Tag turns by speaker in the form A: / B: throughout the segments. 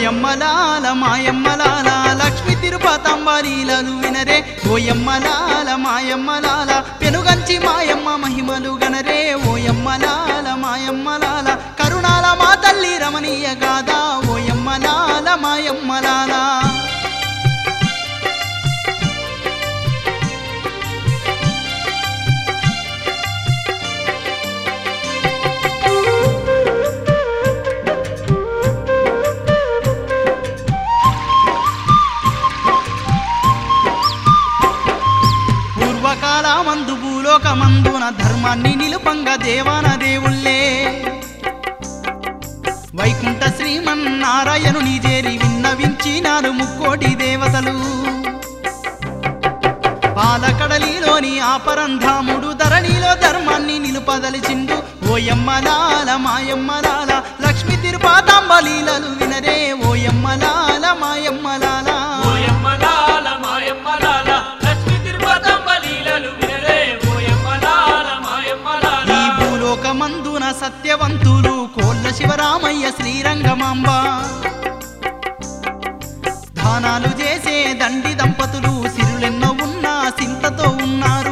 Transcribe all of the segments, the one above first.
A: ఓయమ్మలాల మాయమ్మలాల లక్ష్మి తిరుపతమ్మ లీలలు వినరే ఓయమ్మలాల మాయమ్మలాల పెనుగంచి మాయమ్మ మహిమలు గనరే ఓయమ్మలాల మాయమ్మలాల కరుణాల మా తల్లి రమణీయ గాదా ఓయమ్మలాల మాయమ్మలాల పూర్వకాల మందు భూలోకమందున ధర్మాన్ని నిలుపంగ దేవాన దేవుళ్ళే వైకుంఠ శ్రీమన్నారాయణుని చేరి విన్నవించినారు ముక్కోటి దేవతలు పాలకడలిలోని ఆపరంధాముడు ధరణిలో ధర్మాన్ని నిలుపదలిచిండు ఓయమ్మలాల మాయమ్మలాల లక్ష్మి తిరుపాతాంబ లీలలు వినరే ఓయమ్మలాల మాయమ్మలాల
B: ఓయమ్మలాల మాయమ్మలాల లక్ష్మీ తిరుపతమ్మ లీలలు వినరే ఓయమ్మలాల మాయమ్మలాల
A: ఈ భూలోకమందున సత్యవంతులు కోళ్ళ శివరామయ్య శ్రీరంగమాంబ దానాలు చేసే దండి దంపతులు సిరులెన్నో ఉన్నా సింతతో ఉన్నారు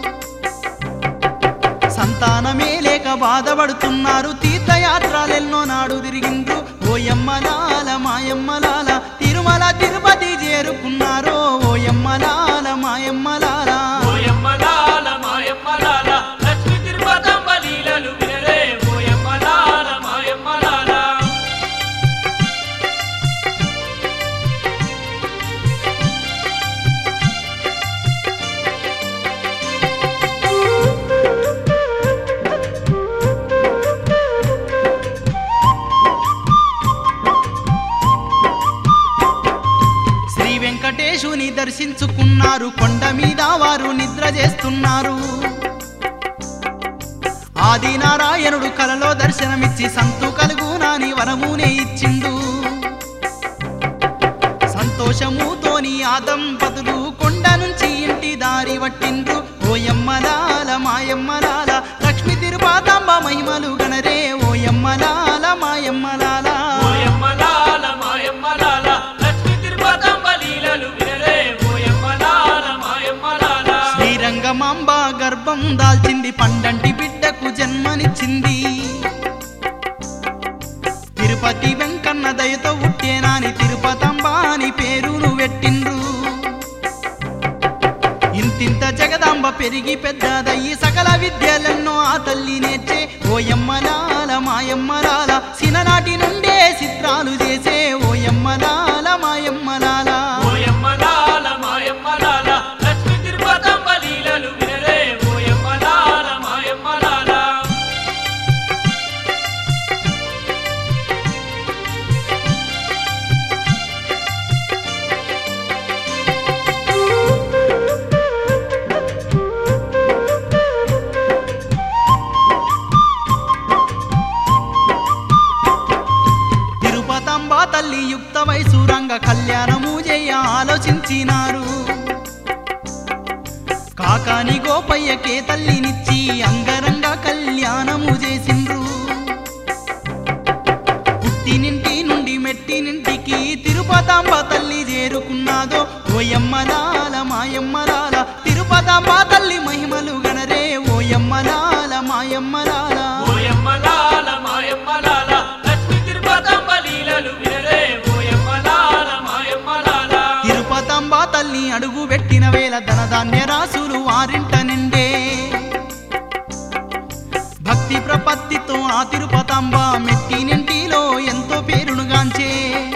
A: సంతానమే లేక బాధపడుతున్నారు తీర్థయాత్రలెన్నో నాడు తిరిగిండ్రు ఓయమ్మలాల మాయమ్మలాల తిరుమల తిరుపతి చేరుకున్నారు ఓయమ్మలాల మాయమ్మలాల
B: ఓయమ్మలాల మాయమ్మలాల లక్ష్మీ తిరుపతమ్మ లీలలు వినరే ఓయమ్మలాల మాయమ్మలాల
A: శ్రీ వెంకటేశుని దర్శించుకున్నారు కొండ మీద వారు నిద్ర చేస్తున్నారు ఆది నారాయణుడు కలలో దర్శనమిచ్చి సంతు కలుగునాని వరమునే ఇచ్చిండు సంతోషముతోని ఆ దంపతులు కొండ నుంచి ఇంటి దారి పట్టిండ్రు ఓయమ్మలాల మాయమ్మలాల లక్ష్మి తిరుపాతాంబ మహిమలు గణరే ఓయమ్మలాల మాయమ్మలాల
B: ఓయమ్మలాల మాయమ్మలాల లక్ష్మీ తిరుపతమ్మ లీలలు వినరే ఓయమ్మలాల మాయమ్మలాల
A: శ్రీరంగమాంబ గర్భం దాల్చింది పండంటి బిడ్డకు జన్మనిచ్చింది తిరుపతి వెంకన్న దయతో ఉట్టేనాని తిరుపతంబ అని పేరును పెట్టిండ్రు ఇంతింత జగదాంబ పెరిగి పెద్దదయ్యి సకల విద్యలెన్నో ఆ తల్లి నేర్చే ఓయమ్మలాల మాయమ్మలాల సిననాటి నుండే చిత్రాలు చేసే ఓయమ్మలాల మాయమ్మలాల
B: ఓయమ్మలాల మాయమ్మలాల లక్ష్మీ తిరుపతమ్మ లీలలు వినరే ఓయమ్మలాల మాయమ్మలాల
A: తిరుపతంబ తల్లి యుక్త వయసు రంగ కళ్యాణము చేయ ఆలోచించినారు కాకాని గోపయ్యకే తల్లినిచ్చి అంగరంగ కళ్యాణము చేసిండ్రు పుట్టినింటి నుండి మెట్టినింటికి తిరుపతాంబ తల్లి చేరుకున్నాదో ఓయమ్మలాల మాయమ్మలాల తిరుపతాంబ తల్లి మహిమలు గణరే ఓయమ్మలాల మాయమ్మలాల
B: ఓయమ్మలాల మాయమ్మలాల లక్ష్మీ తిరుపతమ్మ లీలలు వినరే ఓయమ్మలాల మాయమ్మలాల
A: తిరుపతంబ తల్లి అడుగు పెట్టిన వేళ ధనధాన్య రాసులు వారింట నిండే భక్తి ప్రపత్తితో ఆ తిరుపతంబ మెట్టినింటిలో ఎంతో పేరునుగాంచే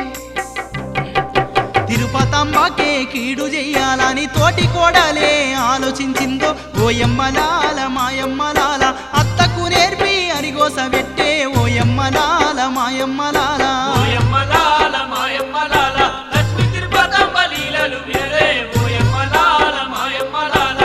A: తిరుపతంబకే కీడు చెయ్యాలని తోటి కోడలే ఆలోచించిందో ఓయమ్మలాల మాయమ్మలాల అత్తకు నేర్పి అరిగోస పెట్టే ఓయమ్మలాల మాయమ్మలాల
B: ఓయమ్మలాల మాయమ్మలాల లక్ష్మీ తిరుపతమ్మ లీలలు వినరే ఓయమ్మలాల మాయమ్మలాల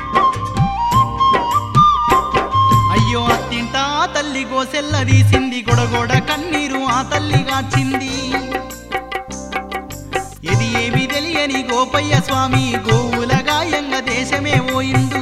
A: అయ్యో అత్తింట ఆ తల్లి గోసెల్ల తీసింది గొడగొడ కన్నీరు ఆ తల్లి గాచింది ఇది ఏమి తెలియని గోపయ్య స్వామి గోవుల గాయంగా దేశమే పోయిండు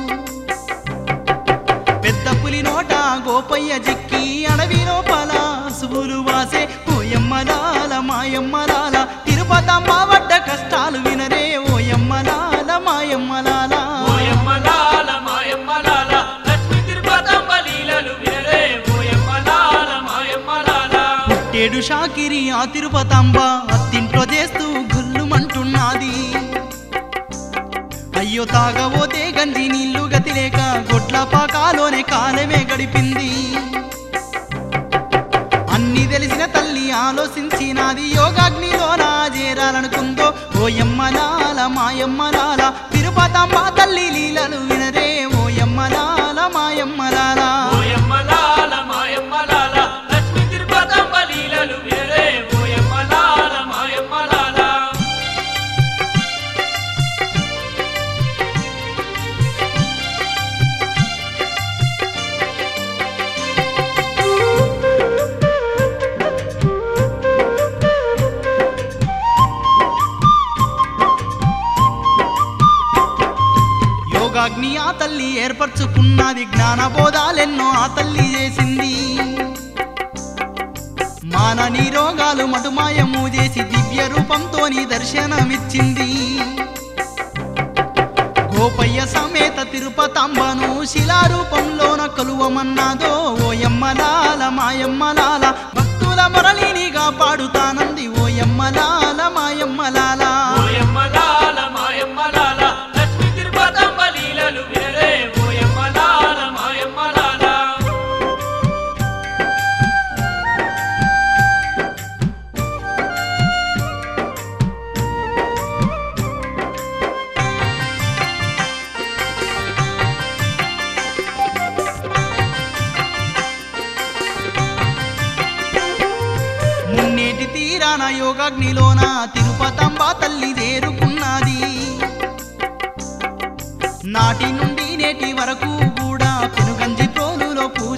A: పెద్ద పులి నోట గోపయ్య జిక్కి అడవి లోపల సువులు వాసే ఓయమ్మలాల మాయమ్మలాల తిరుపతమ్మ పడ్డ కష్టాలు వినరే ఓయమ్మలాల మాయమ్మలాల
B: ఓయమ్మలాల మాయమ్మలాల లక్ష్మి తిరుపతమ్మ లీలలు వినరే ఓయమ్మలాల మాయమ్మలాల
A: పుట్టేడు షాకిరి ఆ తిరుపతంబ అత్తింట్లో చేస్తూ గుల్లుమంటున్నది అయ్యో తాగబోతే గంజి నీళ్లు గతి లేక గొడ్ల పాకాలోనే కాలమే గడిపింది అన్ని తెలిసిన తల్లి ఆలోచించినది యోగాగ్నిలోన చేరాలనుకుందో ఓయమ్మలాల మాయమ్మలాల తిరుపతమ్మ తల్లి లీలలు వినరే ఓయమ్మలాల మాయమ్మలాల
B: ఓయమ్మలాల మాయమ్మలాల లక్ష్మి తిరుపతమ్మ లీలలు వినరే ఓయమ్మలాల మాయమ్మలాల
A: యోగాగ్ని ఆ తల్లి ఏర్పరచుకున్నది జ్ఞానబోధాలెన్నో ఆ తల్లి చేసింది మానని రోగాలు మటుమాయము చేసి దివ్య రూపంతోని దర్శనమిచ్చింది గోపయ్య సమేత తిరుపతంబను శిలారూపంలోన కొలువమన్నాదో ఓయమ్మలాల మాయమ్మలాల భక్తుల మురళినిగా పాడుతానంది ఓయమ్మలాల మాయమ్మలాల
B: ఓయమ్మలాల మాయమ్మలాల లక్ష్మి తిరుపతమ్మ లీలలు వినరే ఓయమ్మలాల మాయమ్మలాల
A: మున్నేటి తీరాన యోగాగ్నిలోన తిరుపతంబ తల్లి చేరుకున్నది నాటి నుండి నేటి వరకు కూడా పెనుగంజి ప్రోలులో పూ